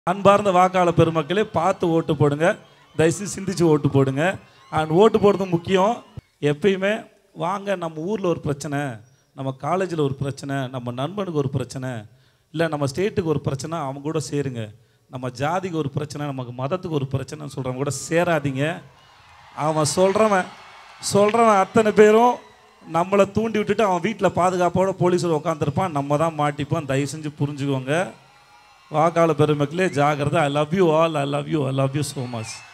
அன்பார்ந்த வாக்காளர் பெருமக்களே பார்த்து ஓட்டு போடுங்க தயவுசெய்து சிந்திச்சு ஓட்டு போடுங்க அண்ட் ஓட்டு போடுறது முக்கியம் எப்பயுமே வாங்க நம்ம ஊரில் ஒரு பிரச்சனை நம்ம காலேஜில் ஒரு பிரச்சனை நம்ம நண்பனுக்கு ஒரு பிரச்சனை இல்லை நம்ம ஸ்டேட்டுக்கு ஒரு பிரச்சனை அவங்க கூட சேருங்க நம்ம ஜாதிக்கு ஒரு பிரச்சனை நமக்கு மதத்துக்கு ஒரு பிரச்சனைன்னு சொல்கிறவங்க கூட சேராதீங்க அவன் சொல்கிறவன் சொல்கிறவன் அத்தனை பேரும் நம்மளை தூண்டி விட்டுட்டு அவன் வீட்டில் பாதுகாப்போட போலீஸில் உட்காந்துருப்பான் நம்ம தான் மாட்டிப்போம் தயவு செஞ்சு புரிஞ்சுக்கோங்க வாக்காளர் பெருமக்களே ஜாகிரதை I love you all I love you I love you so much